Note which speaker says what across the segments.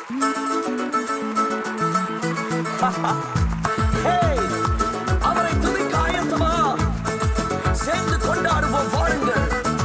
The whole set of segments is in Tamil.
Speaker 1: Hey, அவரை துதிக்க ஆயத்தமா சேர்ந்து கொண்டாடுவோம் வாருங்கள்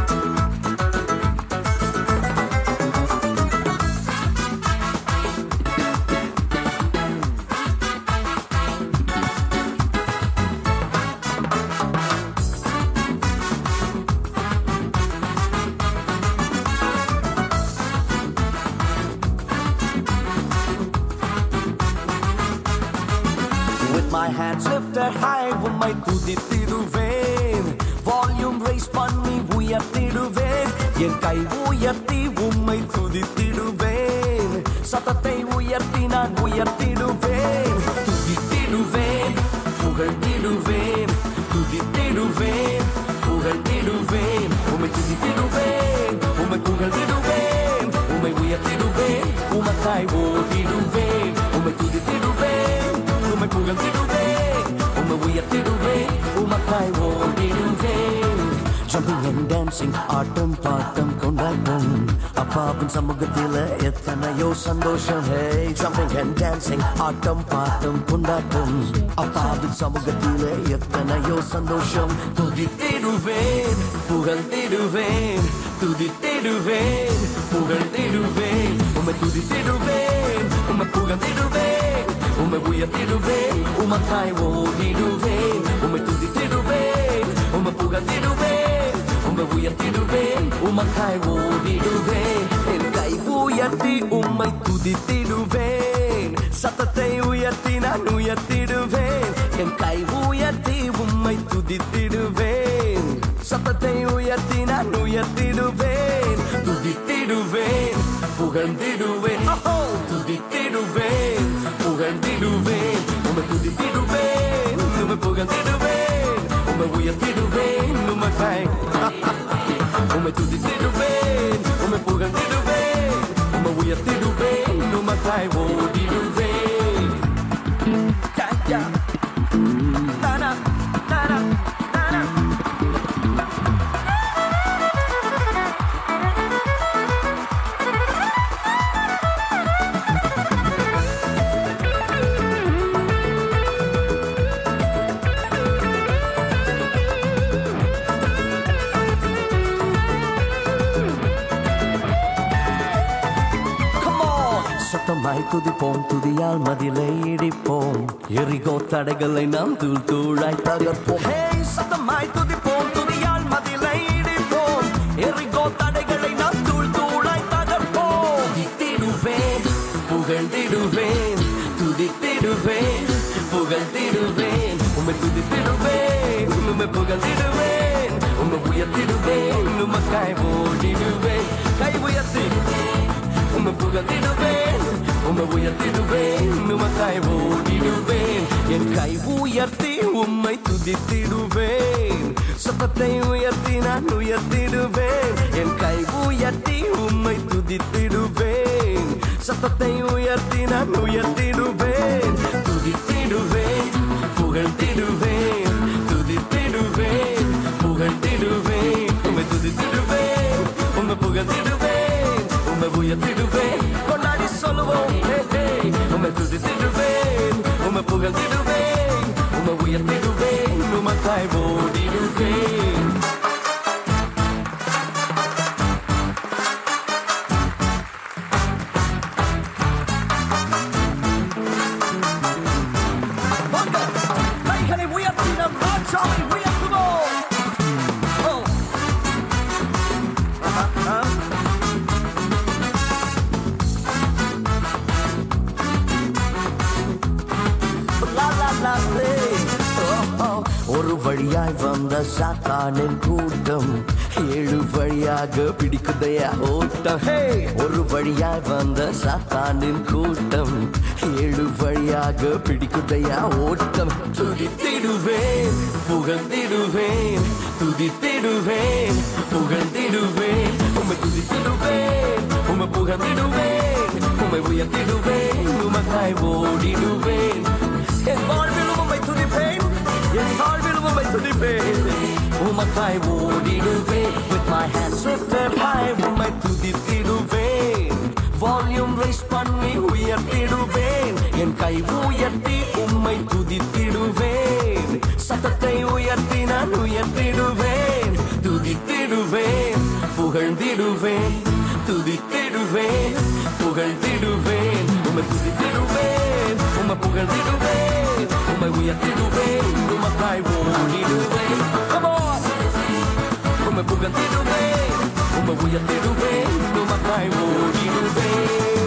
Speaker 1: With my hands lifted high உம்மை துதித்திடுவேன் வால்யூம் ரைஸ் பண்ணி உயர்த்திடுவேன் என் கை உயர்த்தி உம்மை துதித்திடுவேன் சத்தத்தை உயர்த்தி நான் உயர்த்திடுவேன் துதித்திடுவேன் புகழ்ந்திடுவேன் துதித்திடுவேன் புகழ்ந்திடுவேன் உம்மை துதித்திடுவேன் உம்மை புகழ்ந்திடுவேன் உம்மை உயர்த்திடுவேன் உமக்காய் ஓடிடுவேன் உம்மை துதித்திடுவேன் உம்மை புகழ்ந்திடுவேன் உம்மை உயர்த்திடுவேன் உமக்காய் ஓடிடுவேன் Jumping and dancing ஆட்டம் பாட்டம் கொண்டாட்டம் அப்பாவின் சமூகத்தில எத்தனையோ சந்தோஷம் hey jumping and dancing ஆட்டம் பாட்டம் கொண்டாட்டம் அப்பாவின் சமூகத்தில எத்தனையோ சந்தோஷம் துதித்திடுவேன் புகழ்ந்திடுவேன் துதித்திடுவேன் புகழ்ந்திடுவேன் உம்மை துதித்திடுவேன் உம்மை புகழ்ந்திடுவேன் உம்மை உயர்த்திடுவேன் உமக்காய் ஓடிடுவேன் உம்மை துதித்திடுவேன் உம்மை புகழ்ந்திடுவேன் உம்மை உயர்த்திடுவேன் உமக்காய் ஓடிடுவேன் என் கை உயர்த்தி உம்மை துதித்திடுவேன் சத்தத்தை உயர்த்தி நான் உயர்த்திடுவேன் என் கை உயர்த்தி உம்மை துதித்திடுவேன் சத்தத்தை உயர்த்தி நான் உயர்த்திடுவேன் துதித்திடுவேன் புகழ்ந்திடுவேன் ஓஹோ, துதித்திடுவேன் புகழ்ந்திடுவேன் உம்மை துதித்திடுவேன் உம்மை புகழ்ந்திடுவேன் உம்மை உயர்த்திடுவேன் உமக்காய் உம்மை துதித்திடுவேன் உம்மை புகழ்ந்திடுவேன் உம்மை உயர்த்திடுவேன் உமக்காய் ஓடிடுவேன் Yeah, yeah. Na-na, na-na, na-na. Come on. சத்தமாய் துதிப்போம் துதியால் மதிலை இடிப்போம் எரிகோ தடைகளை நாம் தூள் தூளாய் தகர்ப்போம் Hey, சத்தமாய் துதிப்போம் துதியால் மதிலை இடிப்போம் எரிகோ தடைகளை நாம் தூள் தூளாய் தகர்ப்போம் துதித்திடுவேன் புகழ்ந்திடுவேன் துதித்திடுவேன் புகழ்ந்திடுவேன் உம்மை துதித்திடுவேன் உம்மை புகழ்ந்திடுவேன் உம்மை உயர்த்திடுவேன் உமக்காய் ஓடிடுவேன் கை உயர்த்தி உம்மை புகழ்ந்திடுவேன் உம்மை உயர்த்திடுவேன் உமக்காய் ஓடிடுவேன் என் கை உயர்த்தி உம்மை துதித்திடுவேன் சத்தத்தை உயர்த்தி நான் உயர்த்திடுவேன் என் கை உயர்த்தி உம்மை துதித்திடுவேன் சத்தத்தை உயர்த்தி நான் உயர்த்திடுவேன் துதித்திடுவேன் புகழ்ந்திடுவேன் துதித்திடுவேன் புகழ்ந்திடுவேன் உம்மை துதித்திடுவேன் உம்மை புகழ்ந்திடுவேன் உம்மை உயர்த்திடுவேன் கொண்டாடி சொல்லுவோம் hey, hey. உம்மை துதித்திடுவேன் உம்மை புகழ்ந்திடுவேன் உம்மை உயர்த்திடுவேன் உமக்காய் ஓடிடுவேன் வாங்க கைகளை உயர்த்தி நம் ராஜாவை உயர்த்துவோம் ஓ. ஆஹா, ஆ. லா, லா, லா, லே. ஓ, ஓ. ஒரு வழியாய் வந்த சாத்தானின் கூட்டம் ஏழு வழியாக பிடிக்குதையா ஓட்டம் ஹே ஒரு வழியாய் வந்த சாத்தானின் கூட்டம் ஏழு வழியாக பிடிக்குதையா ஓட்டம் துதித்திடுவேன் புகழ்ந்திடுவேன் துதித்திடுவேன் புகழ்ந்திடுவேன் உம்மை துதித்திடுவேன் உம்மை புகழ்ந்திடுவேன் உம்மை உயர்த்திடுவேன் உமக்காய் ஓடிடுவேன் என் வாழ்விலும் உம்மை துதிப்பேன் என் வாழ்விலும் உம்மை துதிப்பேன் உமக்காய் ஓடிடுவேன் with my hands lifted high உம்மை துதித்திடுவேன் வால்யூம் ரைஸ் பண்ணி உயர்த்திடுவேன் என் கை உயர்த்தி உம்மை துதித்திடுவேன் சத்தத்தை உயர்த்தி நான் உயர்த்திடுவேன் துதித்திடுவேன் புகழ்ந்திடுவேன் துதித்திடுவேன் புகழ்ந்திடுவேன் உம்மை துதித்திடுவேன் உம்மை புகழ்ந்திடுவேன் உம்மை உயர்த்திடுவேன் உமக்காய் ஓடிடுவேன் Come on! உம்மை புகழ்ந்திடுவேன் உம்மை உயர்த்திடுவேன் உமக்காய் ஓடிடுவேன்